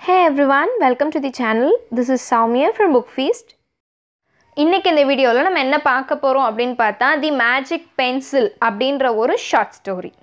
Hey everyone, welcome to the channel. This is Soumya from Book Feast. இன்னைக்கு இந்த வீடியோவில் நம்ம என்ன பார்க்க போகிறோம் அப்படின்னு பார்த்தா தி மேஜிக் பென்சில் அப்படின்ற ஒரு short story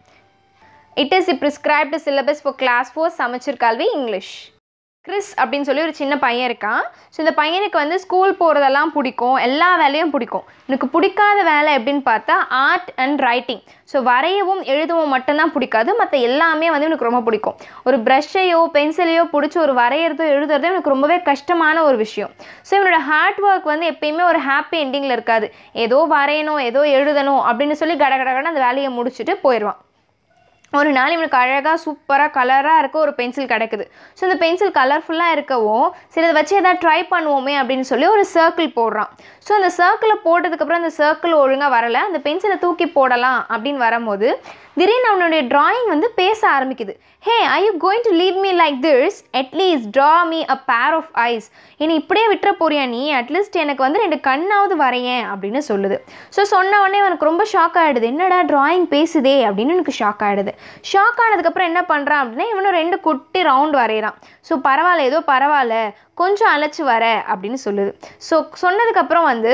it is the prescribed syllabus for class four சமச்சீர் கல்வி இங்கிலீஷ் கிறிஸ் அப்படின்னு சொல்லி ஒரு சின்ன பையன் இருக்கான் ஸோ இந்த பையனுக்கு வந்து ஸ்கூல் போகிறதெல்லாம் பிடிக்கும் எல்லா வேலையும் பிடிக்கும் எனக்கு பிடிக்காத வேலை எப்படின்னு பார்த்தா ஆர்ட் அண்ட் ரைட்டிங் ஸோ வரையவும் எழுதவும் மட்டும்தான் பிடிக்காது மற்ற எல்லாமே வந்து எனக்கு ரொம்ப பிடிக்கும் ஒரு ப்ரஷ்ஷையோ பென்சிலையோ பிடிச்சி ஒரு வரைகிறதோ எழுதுறதோ எனக்கு ரொம்பவே கஷ்டமான ஒரு விஷயம் ஸோ இவனோட ஹார்ட் ஒர்க் வந்து எப்பயுமே ஒரு ஹாப்பி எண்டிங்கில் இருக்காது ஏதோ வரையணும் ஏதோ எழுதணும் அப்படின்னு சொல்லி கட கட கடன்னு அந்த வேலையை முடிச்சுட்டு போயிடுவான் ஒரு நாள் இவனுக்கு அழகாக சூப்பராக கலராக இருக்க ஒரு பென்சில் கிடைக்குது ஸோ இந்த பென்சில் கலர்ஃபுல்லாக இருக்கவும் சரி இதை வச்சு எதாவது ட்ரை பண்ணுவோமே அப்படின்னு சொல்லி ஒரு சர்க்கிள் போடுறான் ஸோ அந்த சர்க்கிளை போட்டதுக்கப்புறம் அந்த சர்க்கிள் ஒழுங்காக வரலை அந்த பென்சிலை தூக்கி போடலாம் அப்படின்னு வரும்போது திடீர்னு அவனுடைய drawing வந்து பேச ஆரம்பிக்குது hey I you going to leave me like this at least draw me a pair of ice இனி இப்படியே விட்டுற போறியா நீ அட்லீஸ்ட் எனக்கு வந்து ரெண்டு கண்ணாவது வரையேன் அப்படின்னு சொல்லுது ஸோ சொன்ன உடனே எனக்கு ரொம்ப ஷாக் ஆகிடுது என்னடா drawing பேசுதே அப்படின்னு எனக்கு ஷாக் ஆகிடுது ஷாக் ஆனதுக்கப்புறம் என்ன பண்ணுறான் அப்படின்னா இவனும் ரெண்டு குட்டி ரவுண்ட் வரைகிறான் ஸோ பரவாயில்ல ஏதோ பரவாயில்ல கொஞ்சம் அழைச்சி வர அப்படின்னு சொல்லுது ஸோ சொன்னதுக்கப்புறம் வந்து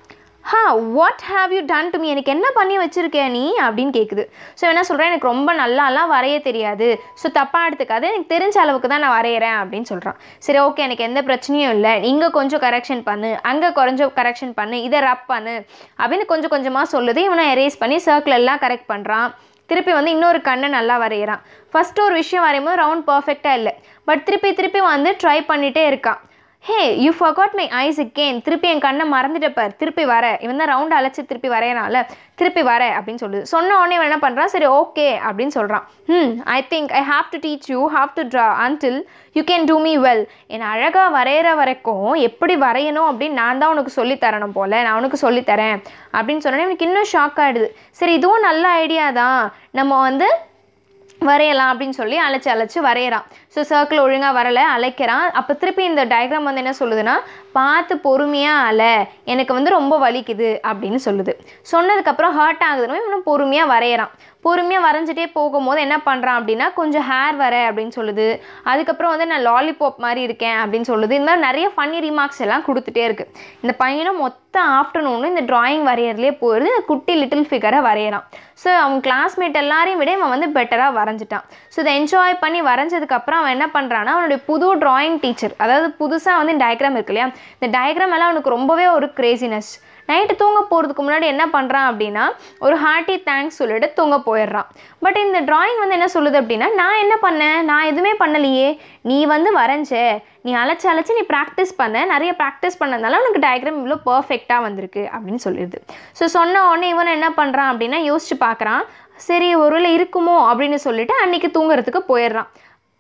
ha what have you done to me எனக்கு என்ன பண்ணி வச்சிருக்க நீ அப்படின்னு கேட்குது ஸோ என்ன சொல்கிறேன் எனக்கு ரொம்ப நல்லாலாம் வரைய தெரியாது ஸோ தப்பாக எடுத்துக்காது எனக்கு தெரிஞ்ச அளவுக்கு தான் நான் வரைகிறேன் அப்படின்னு சொல்கிறான் சரி ஓகே எனக்கு எந்த பிரச்சனையும் இல்லை இங்கே கொஞ்சம் கரெக்ஷன் பண்ணு அங்கே கொஞ்சம் கரெக்ஷன் பண்ணு இதை ரப் பண்ணு அப்படின்னு கொஞ்சம் கொஞ்சமாக சொல்லுது இவனை எரேஸ் பண்ணி சர்க்கிள் எல்லாம் கரெக்ட் பண்ணுறான் திருப்பி வந்து இன்னொரு கண்ணை நல்லா வரைகிறான் ஃபஸ்ட்டு ஒரு விஷயம் வரையும்போது ரவுண்ட் பர்ஃபெக்டாக இல்லை பட் திருப்பி திருப்பி வந்து ட்ரை பண்ணிகிட்டே இருக்கான் hey you forgot my eyes again திருப்பி என் கண்ணை மறந்துட்ட பார் திருப்பி வர இவன் தான் ரவுண்ட் அழைச்சி திருப்பி வரையனால திருப்பி வர அப்படின்னு சொல்லுது சொன்ன உடனே இவன் என்ன பண்ணுறான் சரி ஓகே அப்படின்னு சொல்கிறான் hmm I think I have to teach you have to draw until you can do me well என்னை அழகாக வரைகிற வரைக்கும் எப்படி வரையணும் அப்படின்னு நான் தான் உனக்கு சொல்லித் தரணும் போல் நான் உனக்கு சொல்லித்தரேன் அப்படின்னு சொன்னோன்னே எனக்கு இன்னும் ஷாக் ஆகிடுது சரி இதுவும் நல்ல ஐடியா தான் நம்ம வந்து வரையலாம் அப்படின்னு சொல்லி அழைச்சி அழைச்சி வரைகிறான் ஸோ சர்க்கிள் ஒழுங்காக வரலை அழைக்கிறான் அப்போ திருப்பி இந்த டயக்ராம் வந்து என்ன சொல்லுதுன்னா பார்த்து பொறுமையாக அலை எனக்கு வந்து ரொம்ப வலிக்குது அப்படின்னு சொல்லுது சொன்னதுக்கப்புறம் ஹர்ட் ஆகுதுன்னு இவனும் பொறுமையாக வரைகிறான் பொறுமையாக வரைஞ்சிட்டே போகும்போது என்ன பண்ணுறான் அப்படின்னா கொஞ்சம் ஹேர் வர அப்படின்னு சொல்லுது அதுக்கப்புறம் வந்து நான் லாலிபாப் மாதிரி இருக்கேன் அப்படின்னு சொல்லுது இந்த மாதிரி நிறைய ஃபன்னி ரிமார்க்ஸ் எல்லாம் கொடுத்துட்டே இருக்குது இந்த பையனும் மொத்த ஆஃப்டர்நூனும் இந்த டிராயிங் வரையறதுலே போயிடுது இந்த குட்டி லிட்டில் ஃபிகரை வரைகிறான் ஸோ அவன் கிளாஸ்மேட் எல்லாரையும் விட இவன் வந்து பெட்டராக வரைஞ்சிட்டான் ஸோ இதை என்ஜாய் பண்ணி வரைஞ்சதுக்கப்புறம் அவன் என்ன பண்ணுறான்னா அவனுடைய புது டிராயிங் டீச்சர் அதாவது புதுசாக வந்து டயக்ராம் இருக்கு இல்லையா இந்த டயக்ராம் எல்லாம் அவனுக்கு ரொம்பவே ஒரு கிரேசினஸ் நைட்டு தூங்க போகிறதுக்கு முன்னாடி என்ன பண்ணுறான் அப்படின்னா ஒரு ஹார்ட்டி தேங்க்ஸ் சொல்லிட்டு தூங்க போயிடுறான் பட் இந்த டிராயிங் வந்து என்ன சொல்லுது அப்படின்னா நான் என்ன பண்ணேன் நான் எதுவுமே பண்ணலையே நீ வந்து வரைஞ்ச நீ அழைச்சி அழைச்சி நீ ப்ராக்டிஸ் பண்ண நிறைய ப்ராக்டிஸ் பண்ணதுனால உனக்கு டயக்ராம் இவ்வளோ பர்ஃபெக்டாக வந்திருக்கு அப்படின்னு சொல்லிடுது ஸோ சொன்ன உடனே இவன் என்ன பண்ணுறான் அப்படின்னா யோசிச்சு பார்க்குறான் சரி ஒருவேளை இருக்குமோ அப்படின்னு சொல்லிட்டு அன்றைக்கி தூங்குறதுக்கு போயிடுறான்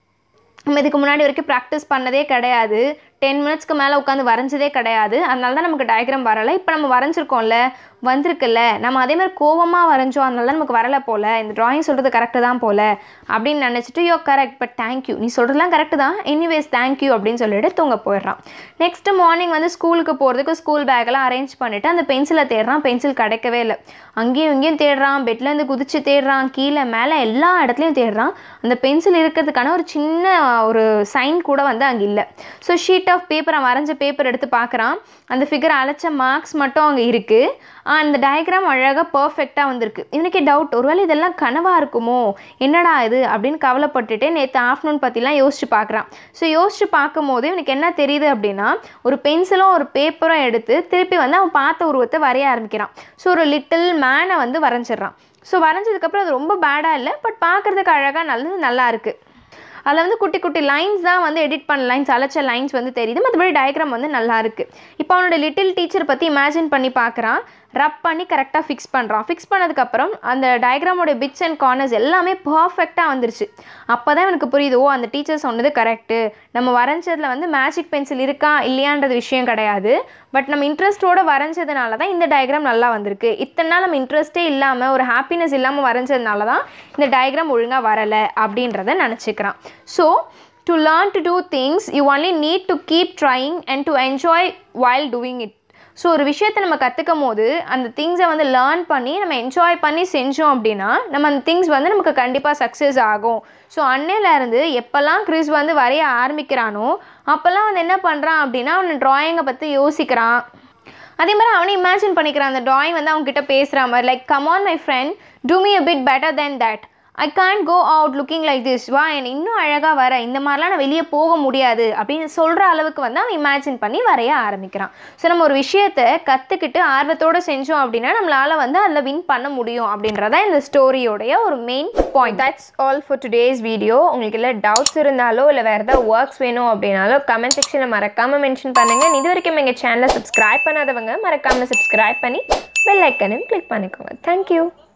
நம்ம இதுக்கு முன்னாடி வரைக்கும் ப்ராக்டிஸ் பண்ணதே கிடையாது டென் மினிட்ஸ்க்கு மேலே உட்காந்து வரைஞ்சதே கிடையாது அதனால தான் நமக்கு டயக்ராம் வரலை இப்போ நம்ம வரைஞ்சிருக்கோம்ல வந்திருக்குல்ல நம்ம அதே மாதிரி கோவமாக வரைஞ்சோம் அதனால தான் நமக்கு வரலை போல் இந்த ட்ராயிங் சொல்கிறது கரெக்டு தான் போல் அப்படின்னு நினச்சிட்டு யோ கரெக்ட் பட் தேங்க்யூ நீ சொல்கிறதுலாம் கரெக்டு தான் எனிவேஸ் தேங்க்யூ அப்படின்னு சொல்லிட்டு தூங்க போயிடுறான் நெக்ஸ்ட்டு மார்னிங் வந்து ஸ்கூலுக்கு போகிறதுக்கு ஸ்கூல் பேக்கெல்லாம் அரேஞ்ச் பண்ணிவிட்டு அந்த பென்சிலை தேடுறான் பென்சில் கிடைக்கவே இல்லை அங்கேயும் இங்கேயும் தேடுறான் பெட்லேருந்து குதிச்சு தேடுறான் கீழே மேலே எல்லா இடத்துலையும் தேடுறான் அந்த பென்சில் இருக்கிறதுக்கான ஒரு சின்ன ஒரு சைன் கூட வந்து அங்கே இல்லை ஸோ ஷீட் ஆஃப் பேப்பர் அவன் வரைஞ்ச பேப்பர் எடுத்து பார்க்குறான் அந்த ஃபிகர் அழைச்ச மார்க்ஸ் மட்டும் அங்கே இருக்குது அந்த டயக்ராம் அழகாக பர்ஃபெக்டாக வந்திருக்கு இவனுக்கே டவுட் ஒருவேளை இதெல்லாம் கனவாக இருக்குமோ என்னடா இது அப்படின்னு கவலைப்பட்டுட்டு நேற்று ஆஃப்டர்நூன் பற்றிலாம் யோசிச்சு பார்க்குறான் ஸோ யோசிச்சு பார்க்கும்போது இவனுக்கு என்ன தெரியுது அப்படின்னா ஒரு பென்சிலும் ஒரு பேப்பரும் எடுத்து திருப்பி வந்து அவன் பார்த்த உருவத்தை வரைய ஆரம்பிக்கிறான் ஸோ ஒரு லிட்டில் மேனை வந்து வரைஞ்சிடுறான் ஸோ வரைஞ்சதுக்கப்புறம் அது ரொம்ப பேடாக இல்லை பட் பார்க்குறதுக்கு அழகாக நல்லது நல்லா இருக்குது அதில் வந்து குட்டி குட்டி லைன்ஸ் தான் வந்து எடிட் பண்ண லைன்ஸ் அழைச்ச லைன்ஸ் வந்து தெரியுது மற்றபடி டயக்ராம் வந்து நல்லா இருக்குது இப்போ அவனோட லிட்டில் டீச்சர் பற்றி இமேஜின் பண்ணி பார்க்குறான் ரப் பண்ணி கரெக்டாக ஃபிக்ஸ் பண்ணுறான் ஃபிக்ஸ் பண்ணதுக்கப்புறம் அந்த டயக்ராமோட பிட்ஸ் அண்ட் கார்னர்ஸ் எல்லாமே பர்ஃபெக்டாக வந்துருச்சு அப்போ தான் எனக்கு புரியுது ஓ அந்த டீச்சர் சொன்னது கரெக்டு நம்ம வரைஞ்சதில் வந்து மேஜிக் பென்சில் இருக்கா இல்லையான்றது விஷயம் கிடையாது பட் நம்ம இன்ட்ரெஸ்ட்டோட வரைஞ்சதுனால தான் இந்த டயக்ராம் நல்லா வந்திருக்கு இத்தனை நாள் நம்ம இன்ட்ரெஸ்ட்டே இல்லாமல் ஒரு ஹாப்பினஸ் இல்லாமல் வரைஞ்சதுனால தான் இந்த டயக்ராம் ஒழுங்காக வரலை அப்படின்றத நினச்சிக்கிறான் so to learn to do things you only need to keep trying and to enjoy while doing it so ஒரு விஷயத்தை நம்ம கற்றுக்கும் போது அந்த திங்ஸை வந்து லேர்ன் பண்ணி நம்ம என்ஜாய் பண்ணி செஞ்சோம் அப்படின்னா நம்ம அந்த திங்ஸ் வந்து நமக்கு கண்டிப்பாக சக்ஸஸ் ஆகும் ஸோ அன்னையிலேருந்து எப்போல்லாம் கிறிஸ் வந்து வரைய ஆரம்பிக்கிறானோ அப்போல்லாம் வந்து என்ன பண்ணுறான் அப்படின்னா அவன் ட்ராயிங்கை பற்றி யோசிக்கிறான் அதே மாதிரி அவனே இமேஜின் பண்ணிக்கிறான் அந்த ட்ராயிங் வந்து அவங்க கிட்ட பேசுகிற மாதிரி like come on my friend do me a bit better then that I can't go out looking like this வா என்னை இன்னும் அழகாக வர இந்த மாதிரிலாம் நான் வெளியே போக முடியாது அப்படின்னு சொல்கிற அளவுக்கு வந்து அவன் இமேஜின் பண்ணி வரைய ஆரம்பிக்கிறான் ஸோ நம்ம ஒரு விஷயத்தை கற்றுக்கிட்டு ஆர்வத்தோடு செஞ்சோம் அப்படின்னா நம்மளால் வந்து அதில் வின் பண்ண முடியும் அப்படின்றதான் இந்த ஸ்டோரியோடைய ஒரு main point that's all for today's video உங்களுக்கு இல்லை டவுட்ஸ் இருந்தாலோ இல்லை வேறு ஏதாவது ஒர்க்ஸ் வேணும் அப்படின்னாலோ கமெண்ட் செக்ஷனில் மறக்காமல் மென்ஷன் பண்ணுங்கள் இது வரைக்கும் எங்கள் சேனலை சப்ஸ்கிரைப் பண்ணாதவங்க மறக்காமல் சப்ஸ்கிரைப் பண்ணி பெல் ஐக்கனையும் கிளிக் பண்ணிக்கோங்க தேங்க்யூ